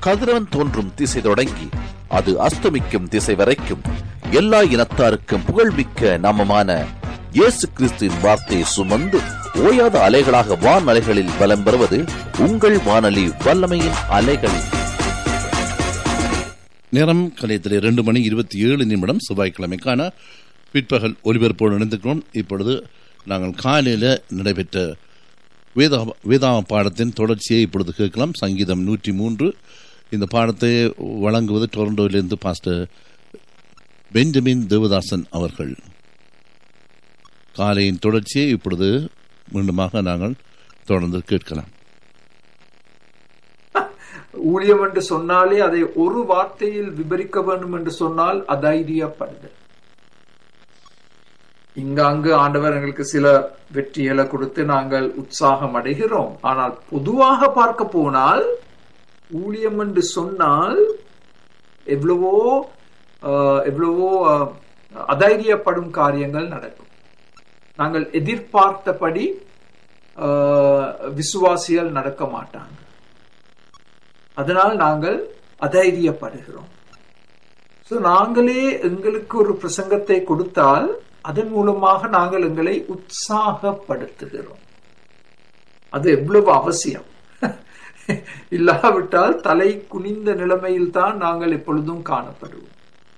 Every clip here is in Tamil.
கதிரவன் தோன்றும் திசை தொடங்கி அது அஸ்தமிக்கும் திசை வரைக்கும் எல்லா இனத்தாருக்கும் புகழ்மிக்க நாமமான இயேசு கிறிஸ்துவின் வார்த்தையை சுமந்து ஓயாத அலைகளாக வான் அலைகளில் பலம் பெறுவது உங்கள் வானொலி வல்லமையின் அலைகள் நேரம் கலையத்தில் இரண்டு மணி இருபத்தி ஏழு நிமிடம் செவ்வாய்க்கிழமைக்கான பிற்பகல் ஒலிபரப்போடு இணைந்திருக்கிறோம் இப்பொழுது நாங்கள் காலையில் நடைபெற்ற வேதா வேதாம பாடத்தின் தொடர்ச்சியை இப்பொழுது கேட்கலாம் சங்கீதம் நூற்றி மூன்று இந்த பாடத்தை வழங்குவது டொரண்டோவிலிருந்து பாஸ்டர் பெஞ்சமின் தேவதாசன் அவர்கள் காலையின் தொடர்ச்சியை இப்பொழுது மீண்டுமாக நாங்கள் தொடர்ந்து கேட்கலாம் ஊழியம் என்று சொன்னாலே அதை ஒரு வார்த்தையில் விவரிக்க வேண்டும் என்று சொன்னால் அதைரியப்படுதல் இங்க அங்கு ஆண்டவர் எங்களுக்கு சில வெற்றிகளை கொடுத்து நாங்கள் உற்சாகம் அடைகிறோம் ஆனால் பொதுவாக பார்க்க போனால் ஊழியம் என்று சொன்னால் எவ்வளவோ ஆஹ், எவ்வளவோ ஆஹ், அதைரியப்படும் காரியங்கள் நடக்கும் நாங்கள் எதிர்பார்த்தபடி ஆஹ், விசுவாசிகள் நடக்க மாட்டாங்க அதனால் நாங்கள் அதைரியப்படுகிறோம் ஸோ நாங்களே எங்களுக்கு ஒரு பிரசங்கத்தை கொடுத்தால் அதன் மூலமாக நாங்கள் எங்களை உற்சாகப்படுத்துகிறோம் அது எவ்வளவு அவசியம் இல்லாவிட்டால் தலை குனிந்த நிலைமையில் தான் நாங்கள் எப்பொழுதும் காணப்படுவோம்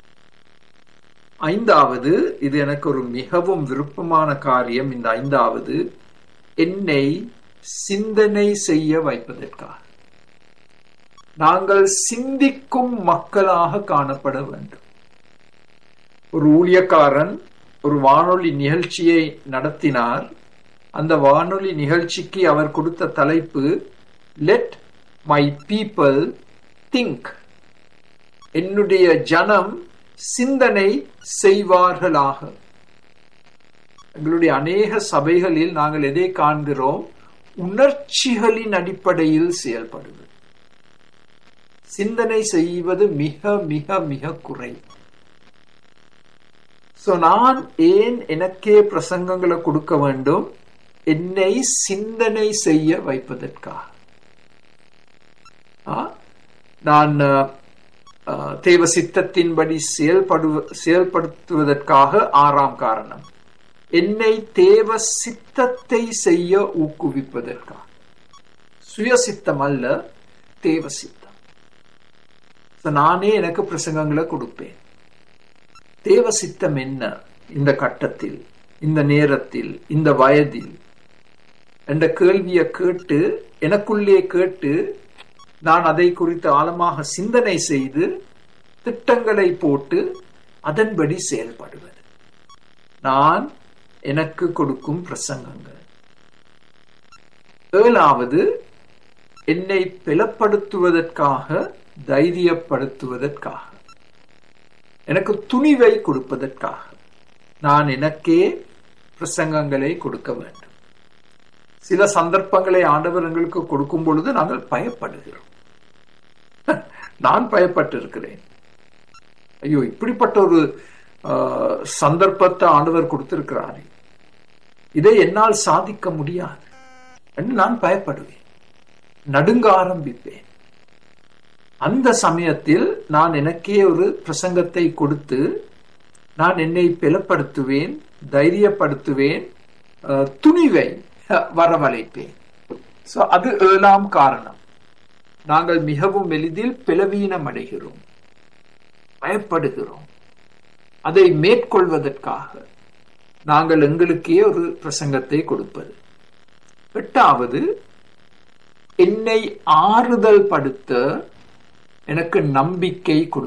ஐந்தாவது இது எனக்கு ஒரு மிகவும் விருப்பமான காரியம் இந்த ஐந்தாவது என்னை சிந்தனை செய்ய வைப்பதற்காக நாங்கள் சிந்திக்கும் மக்களாக காணப்பட வேண்டும் ஒரு ஊழியக்காரன் ஒரு வானொலி நிகழ்ச்சியை நடத்தினார் அந்த வானொலி நிகழ்ச்சிக்கு அவர் கொடுத்த தலைப்பு லெட் மை பீப்பிள் திங்க் என்னுடைய ஜனம் சிந்தனை செய்வார்களாக எங்களுடைய அநேக சபைகளில் நாங்கள் எதை காண்கிறோம் உணர்ச்சிகளின் அடிப்படையில் செயல்படுவது சிந்தனை செய்வது மிக மிக மிக குறை சோ நான் ஏன் எனக்கே பிரசங்கங்களை கொடுக்க வேண்டும் என்னை சிந்தனை செய்ய வைப்பதற்காக ஆ? நான் அஹ், தேவ சித்தத்தின்படி செயல்படு செயல்படுத்துவதற்காக ஆறாம் காரணம் என்னை தேவ சித்தத்தை செய்ய ஊக்குவிப்பதற்காக சுயசித்தம் அல்ல தேவ சித்தம் So, நானே எனக்கு பிரசங்கங்களை கொடுப்பேன் தேவ சித்தம் என்ன இந்த கட்டத்தில் இந்த நேரத்தில் இந்த வயதில் என்ற கேள்வியை கேட்டு எனக்குள்ளே கேட்டு நான் அதை குறித்து ஆழமாக சிந்தனை செய்து திட்டங்களை போட்டு அதன்படி செயல்படுவது நான் எனக்கு கொடுக்கும் பிரசங்கங்கள் ஏழாவது என்னை பலப்படுத்துவதற்காக தைரியப்படுத்துவதற்காக எனக்கு துணிவை கொடுப்பதற்காக நான் எனக்கே பிரசங்கங்களை கொடுக்க வேண்டும் சில சந்தர்ப்பங்களை ஆண்டவர் எங்களுக்கு கொடுக்கும் பொழுது நாங்கள் பயப்படுகிறோம் நான் பயப்பட்டிருக்கிறேன் ஐயோ இப்படிப்பட்ட ஒரு ஆஹ், சந்தர்ப்பத்தை ஆண்டவர் கொடுத்திருக்கிறாரே இதை என்னால் சாதிக்க முடியாது என்று நான் பயப்படுவேன் நடுங்க ஆரம்பிப்பேன் அந்த சமயத்தில் நான் எனக்கே ஒரு பிரசங்கத்தை கொடுத்து நான் என்னை பலப்படுத்துவேன் தைரியப்படுத்துவேன் அஹ், துணிவை அஹ், வரவழைப்பேன் So, அது ஏழாம் காரணம் நாங்கள் மிகவும் எளிதில் பிளவீனம் அடைகிறோம் பயப்படுகிறோம் அதை மேற்கொள்வதற்காக நாங்கள் எங்களுக்கே ஒரு பிரசங்கத்தை கொடுப்பது எட்டாவது என்னை ஆறுதல் படுத்த எனக்கு நம்பிக்கை கொடு